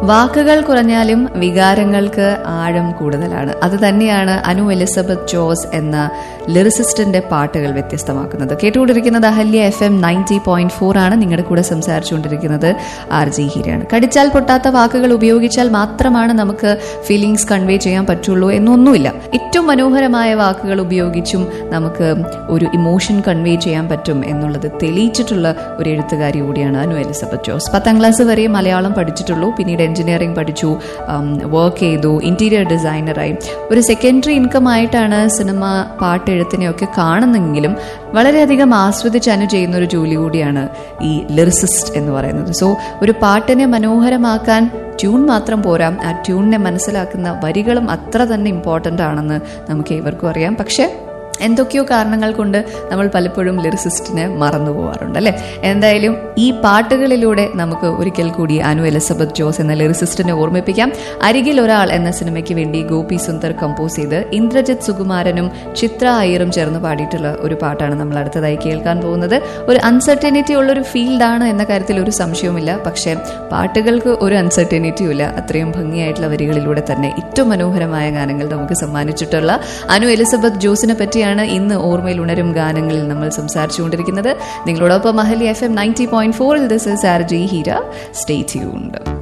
വാക്കുകൾ കുറഞ്ഞാലും വികാരങ്ങൾക്ക് ആഴം കൂടുതലാണ് അത് തന്നെയാണ് അനു എലിസബത്ത് ജോസ് എന്ന ലിറിസിസ്റ്റിന്റെ പാട്ടുകൾ വ്യത്യസ്തമാക്കുന്നത് കേട്ടുകൊണ്ടിരിക്കുന്നത് Ahalya F M ninety point four ആണ് നിങ്ങളുടെ കൂടെ സംസാരിച്ചുകൊണ്ടിരിക്കുന്നത് ആർ ജി ഹീരയാണ് കടിച്ചാൽ പൊട്ടാത്ത വാക്കുകൾ ഉപയോഗിച്ചാൽ മാത്രമാണ് നമുക്ക് ഫീലിങ്സ് കൺവേ ചെയ്യാൻ പറ്റുള്ളൂ എന്നൊന്നുമില്ല ഏറ്റവും മനോഹരമായ വാക്കുകൾ ഉപയോഗിച്ചും നമുക്ക് ഒരു ഇമോഷൻ കൺവേ ചെയ്യാൻ പറ്റും എന്നുള്ളത് തെളിയിച്ചിട്ടുള്ള ഒരു എഴുത്തുകാരി കൂടിയാണ് അനു എലിസബത്ത് ജോസ് പത്താം ക്ലാസ് വരെ മലയാളം പഠിച്ചിട്ടുള്ളൂ പിന്നീട് എഞ്ചിനീയറിംഗ് പഠിച്ചു വർക്ക് ചെയ്തു ഇന്റീരിയർ ഡിസൈനറായി ഒരു സെക്കൻഡറി ഇൻകം ആയിട്ടാണ് സിനിമ പാട്ടെഴുത്തിനെയൊക്കെ കാണുന്നെങ്കിലും വളരെയധികം ആസ്വദിച്ച് അനു ചെയ്യുന്ന ഒരു ജോലി കൂടിയാണ് ഈ ലിറിസിസ്റ്റ് എന്ന് പറയുന്നത് സോ ഒരു പാട്ടിനെ മനോഹരമാക്കാൻ ട്യൂൺ മാത്രം പോരാ ആ ട്യൂണിനെ മനസ്സിലാക്കുന്ന വരികളും അത്ര തന്നെ ഇമ്പോർട്ടൻ്റ് ആണെന്ന് നമുക്ക് ഏവർക്കും അറിയാം പക്ഷേ എന്തൊക്കെയോ കാരണങ്ങൾ കൊണ്ട് നമ്മൾ പലപ്പോഴും ലിറിസിസ്റ്റിനെ മറന്നു പോകാറുണ്ട് അല്ലേ എന്തായാലും ഈ പാട്ടുകളിലൂടെ നമുക്ക് ഒരിക്കൽ കൂടി അനു എലിസബത്ത് ജോസ് എന്ന ലിറിസിസ്റ്റിനെ ഓർമ്മിപ്പിക്കാം അരികിൽ ഒരാൾ എന്ന സിനിമയ്ക്ക് വേണ്ടി ഗോപി സുന്ദർ കമ്പോസ് ചെയ്ത് ഇന്ദ്രജിത് സുകുമാരനും ചിത്ര അയ്യറും ചേർന്ന് പാടിയിട്ടുള്ള ഒരു പാട്ടാണ് നമ്മൾ അടുത്തതായി കേൾക്കാൻ പോകുന്നത് ഒരു അൺസർട്ടനിറ്റി ഉള്ള ഒരു ഫീൽഡാണ് എന്ന കാര്യത്തിൽ ഒരു സംശയവുമില്ല പക്ഷേ പാട്ടുകൾക്ക് ഒരു അൺസർട്ടനിറ്റിയും ഇല്ല അത്രയും ഭംഗിയായിട്ടുള്ള വരികളിലൂടെ തന്നെ ഏറ്റവും മനോഹരമായ ഗാനങ്ങൾ നമുക്ക് സമ്മാനിച്ചിട്ടുള്ള അനു എലിസബത്ത് ജോസിനെ പറ്റിയാണ് ഇന്ന് ഓർമ്മയിൽ ഉണരും ഗാനങ്ങളിൽ നമ്മൾ സംസാരിച്ചുകൊണ്ടിരിക്കുന്നത് നിങ്ങളോടൊപ്പം മഹലി എഫ് എം നയൻറ്റി പോയിന്റ് ഫോറിൽ this is R J Heera stay tuned